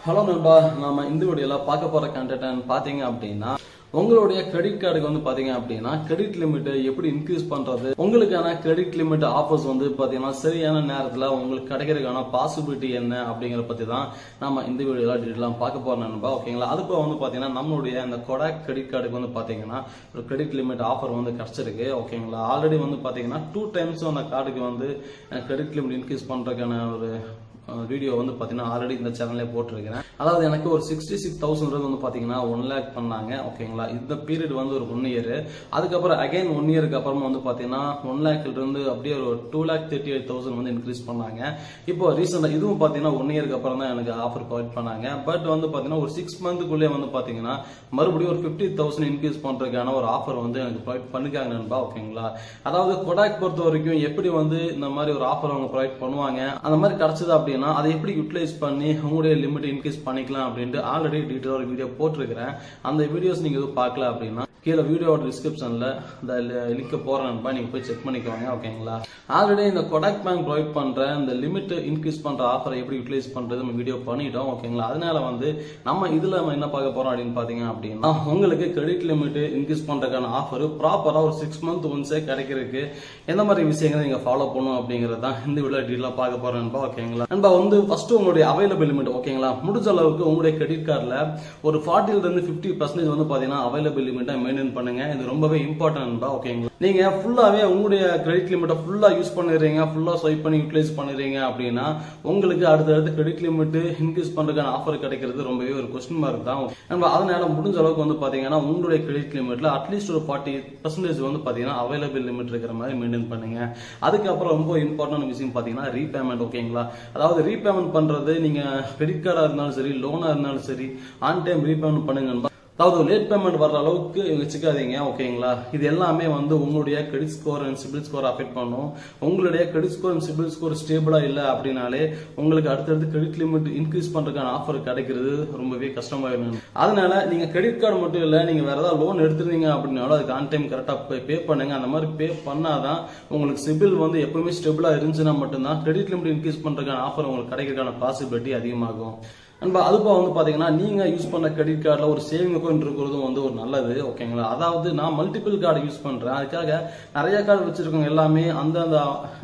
hello நண்பா நாம இந்த வீடியோல பார்க்க போற கண்டென்ட் பாத்தீங்க அப்படின்னா உங்களுடைய கிரெடிட் கார்டுக்கு வந்து பாத்தீங்க அப்படின்னா கிரெடிட் லிமிட் எப்படி இன்க்ரீஸ் பண்றது உங்களுக்கான கிரெடிட் லிமிட் ஆஃபர்ஸ் வந்து பாத்தீங்கன்னா சரியான நேரத்துல உங்களுக்கு கிடைக்கிறதுக்கான பாசிபிலிட்டி என்ன அப்படிங்கறத பத்தி தான் நாம இந்த வீடியோல டீட்டெயிலாம் பார்க்க போறோம் நண்பா ஓகேங்களா அது போக வந்து பாத்தீங்கன்னா நம்மளுடைய அந்த கொடாக் கிரெடிட் கார்டுக்கு வந்து பாத்தீங்கன்னா ஒரு கிரெடிட் லிமிட் ஆஃபர் வந்து கிடைச்சிருக்கு ஓகேங்களா ஆல்ரெடி வந்து பாத்தீங்கன்னா டூ டைம்ஸ் அந்த கார்டுக்கு வந்து கிரெடிட் லிமிட் இன்க்ரீஸ் பண்றதுக்கான ஒரு வீடியோ வந்து பார்த்தீங்கன்னா ஆல்ரெடி இந்த சேனல்லே போட்டிருக்கிறேன் அதாவது எனக்கு ஒரு சிக்ஸ்டி சிக்ஸ் தௌசண்ட் வந்து பார்த்தீங்கன்னா ஒன் லேக் பண்ணாங்க ஓகேங்களா இந்த பீரியட் வந்து ஒரு ஒன் இயர் அதுக்கப்புறம் அகைன் ஒன் இயருக்கு அப்புறமா வந்து பார்த்தீங்கன்னா ஒன் லேக்ல இருந்து அப்படியே ஒரு two lakh thirty eight thousand வந்து இன்க்ரீஸ் பண்ணாங்க இப்போ ரீசெண்டாக இதுவும் பார்த்தீங்கன்னா ஒன் இயருக்கு அப்புறம் தான் எனக்கு ஆஃபர் ப்ரொவைட் பண்ணாங்க பட் வந்து பார்த்தீங்கன்னா ஒரு சிக்ஸ் மந்த்துக்குள்ளே வந்து பார்த்தீங்கன்னா மறுபடியும் ஒரு ஃபிஃப்டி தௌசண்ட் இன்க்ரீஸ் பண்ணுறதுக்கான ஒரு ஆஃபர் வந்து எனக்கு ப்ரொவைட் பண்ணிருக்காங்க நண்பா ஓகேங்களா அதாவது கொடாக் பொறுத்த வரைக்கும் எப்படி வந்து இந்த மாதிரி ஒரு ஆஃபர் அவங்க ப்ரொவைட் பண்ணுவாங்க அந்த மாதிரி கிடைச்சது அப்படின்னா அதை எப்படி யூட்டிலைஸ் பண்ணி உங்களுடைய லிமிட் இன்க்ரீஸ் பண்ணிக்கலாம் அப்படின்ட்டு ஆல்ரெடி டீட்டெயில் ஒரு வீடியோ போட்டிருக்கிறேன் அந்த வீடியோஸ் நீங்க எதுவும் பார்க்கல அப்படின்னா கீழே வீடியோட டிஸ்கிரிப்ஷன்ல இந்த லிங்க் போறேன்பா நீங்க போய் செக் பண்ணிக்கோங்க ஓகேங்களா ஆல்ரெடி இந்த கொடாக் பேங்க் ப்ரொவைட் பண்ற இந்த லிமிட் இன்க்ரீஸ் பண்ற ஆஃபரை எப்படி யூட்டிலைஸ் பண்றது நம்ம வீடியோ பண்ணிட்டோம் ஓகேங்களா அதனால வந்து நம்ம இதுல நம்ம என்ன பார்க்க போறோம் அப்படின்னு பாத்தீங்க அப்படின்னா உங்களுக்கு கிரெடிட் லிமிட் இன்க்ரீஸ் பண்றதுக்கான ஆஃபர் ப்ராப்பரா ஒரு சிக்ஸ் மந்த் ஒன்ஸே கிடைக்கிறதுக்கு எந்த மாதிரி விஷயங்களை நீங்க ஃபாலோ பண்ணும் அப்படிங்கறது தான் இந்த வீடியோ டீட்டெயிலாக பார்க்க போறேன் நண்பா ஓகேங்களா நண்பா வந்து ஃபர்ஸ்ட் உங்களுடைய அவைலபிள் லிமிட் ஓகேங்களா முடிஞ்ச அளவுக்கு உங்களுடைய கிரெடிட் கார்டில் ஒரு ஃபார்ட்டில இருந்து ஃபிஃப்டி பர்சன்டேஜ் வந்து பாத்தீங்கன்னா அவைலபிள் லிமிட்டை மெயின்டைன் பண்ணுங்க இது ரொம்பவே இம்பார்ட்டன்ட் நண்பா ஓகேங்களா நீங்க ஃபுல்லாவே உங்களுடைய கிரெடிட் லிமிட்டை ஃபுல்லா யூஸ் பண்ணிடுறீங்க ஃபுல்லா ஸ்வைப் பண்ணி யூட்டிலைஸ் பண்ணிடுறீங்க அப்படின்னா உங்களுக்கு அடுத்தடுத்து கிரெடிட் லிமிட் இன்க்ரீஸ் பண்றதுக்கான ஆஃபர் கிடைக்கிறது ரொம்பவே ஒரு கொஸ்டின் மார்க் தான் நம்ம அதனால முடிஞ்ச அளவுக்கு வந்து பாத்தீங்கன்னா உங்களுடைய கிரெடிட் லிமிட்ல அட்லீஸ்ட் ஒரு ஃபார்ட்டி பர்சன்டேஜ் வந்து பாத்தீங்கன்னா அவைலபிள் லிமிட் இருக்கிற மாதிரி மெயின்டைன் பண்ணுங்க அதுக்கப்புறம் ரொம்ப இம்பார்ட்டன்ட் விஷயம் பாத்தீங்கன்னா ரீபேமெண்ட் ஓகேங்களா அதாவது ரீபேமெண்ட் பண்றது நீங்க கிரெடிட் கார்டா இருந்தாலும் சரி லோனா இருந்தாலும் சரி ஆன் டைம் ரீபேமெண்ட் பண்ணுங்க அதாவது லேட் பேமெண்ட் வர்ற அளவுக்கு வச்சுக்காதீங்க ஓகேங்களா இது எல்லாமே வந்து உங்களுடைய credit score and CIBIL score affect பண்ணும் உங்களுடைய credit score and CIBIL score ஸ்டேபிளா இல்ல அப்படின்னாலே உங்களுக்கு அடுத்தடுத்து கிரெடிட் லிமிட் இன்க்ரீஸ் பண்றதுக்கான ஆஃபர் கிடைக்கிறது ரொம்பவே கஷ்டமாயிடும் அதனால நீங்க கிரெடிட் கார்டு மட்டும் இல்ல நீங்க வேற ஏதாவது லோன் எடுத்துருந்தீங்க அப்படின்னாலும் அதுக்கு ஆன் டைம் கரெக்டா பே பண்ணுங்க அந்த மாதிரி பே பண்ணாதான் உங்களுக்கு சிபில் வந்து எப்பவுமே ஸ்டேபிளா இருந்துச்சுன்னா மட்டும்தான் கிரெடிட் லிமிட் இன்க்ரீஸ் பண்றதுக்கான ஆஃபர் உங்களுக்கு கிடைக்கிறதுக்கான பாசிபிலிட்டி அதிகமாகும் நண்பா அதுபோக வந்து பாத்தீங்கன்னா நீங்க யூஸ் பண்ண கிரெடிட் கார்டில் ஒரு சேவிங் அக்கௌண்ட் இருக்கிறதும் வந்து ஒரு நல்லது ஓகேங்களா அதாவது நான் மல்டிபிள் கார்டு யூஸ் பண்றேன் அதுக்காக நிறைய கார்டு வச்சிருக்கவங்க எல்லாமே அந்தந்த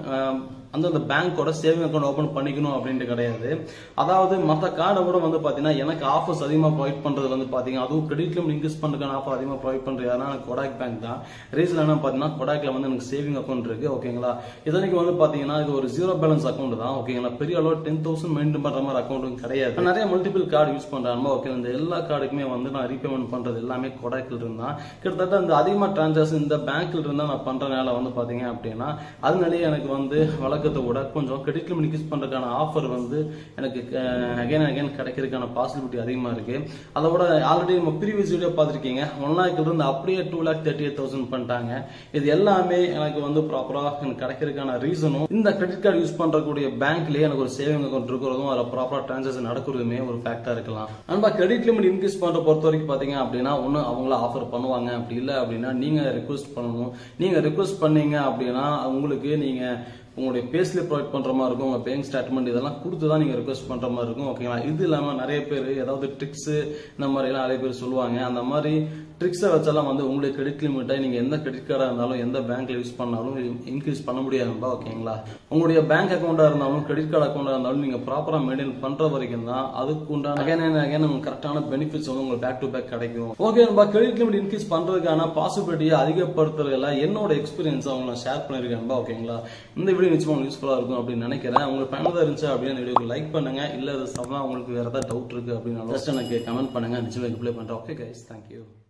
அந்தந்த பேங்க்கோட சேவிங் அக்கௌண்ட் ஓப்பன் பண்ணிக்கணும் அப்படின்ட்டு கிடையாது அதாவது மற்ற கார்டை கூட வந்து பார்த்தீங்கன்னா எனக்கு ஆஃபர்ஸ் அதிகமாக ப்ரொவைட் பண்ணுறது வந்து பார்த்தீங்கன்னா அதுவும் கிரெடிட் லிமிட் இன்க்ரீஸ் பண்ணுறதுக்கான ஆஃபர் அதிகமாக ப்ரொவைட் பண்ணுறது யாருன்னா எனக்கு கொடாக் பேங்க் தான் ரீசன் என்ன பார்த்தீங்கன்னா கொடாக்ல வந்து எனக்கு சேவிங் அக்கௌண்ட் இருக்கு ஓகேங்களா இதனைக்கு வந்து பார்த்தீங்கன்னா இது ஒரு ஜீரோ பேலன்ஸ் அக்கௌண்ட் தான் ஓகேங்களா பெரிய அளவு டென் தௌசண்ட் மெயின்டைன் பண்ணுற மாதிரி அக்கௌண்ட்டும் கிடையாது நிறைய மல்டிபிள் கார்டு யூஸ் பண்ணுறாங்க ஓகே இந்த எல்லா கார்டுக்குமே வந்து நான் ரீபேமெண்ட் பண்ணுறது எல்லாமே கொடாக்கில் இருந்தா கிட்டத்தட்ட அந்த அதிகமாக டிரான்சாக்ஷன் இந்த பேங்க்ல இருந்தா நான் பண்றதுனால வந்து பார்த்தீங்க அப்படின்னா அதனாலேயே எனக்கு வந்து வழக்கு வழக்கத்தை விட கொஞ்சம் கிரெடிட் லிமிட் இன்க்ரீஸ் பண்றதுக்கான ஆஃபர் வந்து எனக்கு அகைன் அகைன் கிடைக்கிறதுக்கான பாசிபிலிட்டி அதிகமா இருக்கு அதை விட ஆல்ரெடி நம்ம ப்ரீவியஸ் வீடியோ பார்த்துருக்கீங்க ஒன் லேக்ல இருந்து அப்படியே two lakh thirty eight thousand பண்ணிட்டாங்க இது எல்லாமே எனக்கு வந்து ப்ராப்பரா எனக்கு கிடைக்கிறதுக்கான ரீசனும் இந்த கிரெடிட் கார்டு யூஸ் பண்றக்கூடிய பேங்க்லயே எனக்கு ஒரு சேவிங் அக்கௌண்ட் இருக்கிறதும் அதில் ப்ராப்பரா டிரான்சாக்ஷன் நடக்கிறதுமே ஒரு ஃபேக்டா இருக்கலாம் அன்பா கிரெடிட் லிமிட் இன்க்ரீஸ் பண்ற பொறுத்த வரைக்கும் பாத்தீங்க அப்படின்னா ஒன்னு அவங்கள ஆஃபர் பண்ணுவாங்க அப்படி இல்லை அப்படின்னா நீங்க ரெக்வஸ்ட் பண்ணணும் நீங்க ரெக்வஸ்ட் பண்ணீங்க அப்படின்னா உங்களுக்கு நீங்க உங்களுடைய பேஸ்ல ப்ரொவைட் பண்ற மாதிரி இருக்கும் உங்க பேங்க் ஸ்டேட்மெண்ட் இதெல்லாம் கொடுத்து தான் நீங்க ரெக்வஸ்ட் பண்ற மாதிரி இருக்கும் ஓகேங்களா இது இல்லாம நிறைய பேர் ஏதாவது ட்ரிக்ஸ் இந்த மாதிரி எல்லாம் நிறைய பேர் சொல்லுவாங்க அந்த மாதிரி ட்ரிக்ஸை வச்செல்லாம் வந்து உங்களுடைய கிரெடிட் லிமிட்டை நீங்க எந்த கிரெடிட் கார்டா இருந்தாலும் எந்த பேங்க்ல யூஸ் பண்ணாலும் இன்க்ரீஸ் பண்ண முடியாதுப்பா ஓகேங்களா உங்களுடைய பேங்க் அக்கௌண்டா இருந்தாலும் கிரெடிட் கார்டு அக்கௌண்டா இருந்தாலும் நீங்க ப்ராப்பரா மெயின்டைன் பண்ற வரைக்கும் தான் அதுக்கு உண்டான அகைன் அகைன் உங்களுக்கு கரெக்டான பெனிஃபிட்ஸ் வந்து உங்களுக்கு பேக் டு பேக் கிடைக்கும் ஓகே நம்ம கிரெடிட் லிமிட் இன்க்ரீஸ் பண்றதுக்கான பாசிபிலிட்டியை அதிகப்படுத்துறதுல என்னோட எக்ஸ்பீரியன்ஸ் அவங்க நான் ஷேர் பண்ணிருக்கேன் ஓகேங்களா இந்த வீடியோ நிச்சயமா உங்களுக்கு யூஸ்ஃபுல்லா இருக்கும் அப்படின்னு நினைக்கிறேன் உங்களுக்கு பயனுள்ளதா இருந்துச்சு அப்படின்னு வீடியோக்கு லைக் பண்ணுங்க இல்ல அது சமமா உங்களுக்கு வேற ஏதாவது டவுட் இருக்கு அப்படின்னு ஜஸ்ட் எனக்கு கமெண்ட் பண்ணுங்க நிச்சயமா ரிப்ளை பண்றேன் ஓகே கைஸ் தேங்க்யூ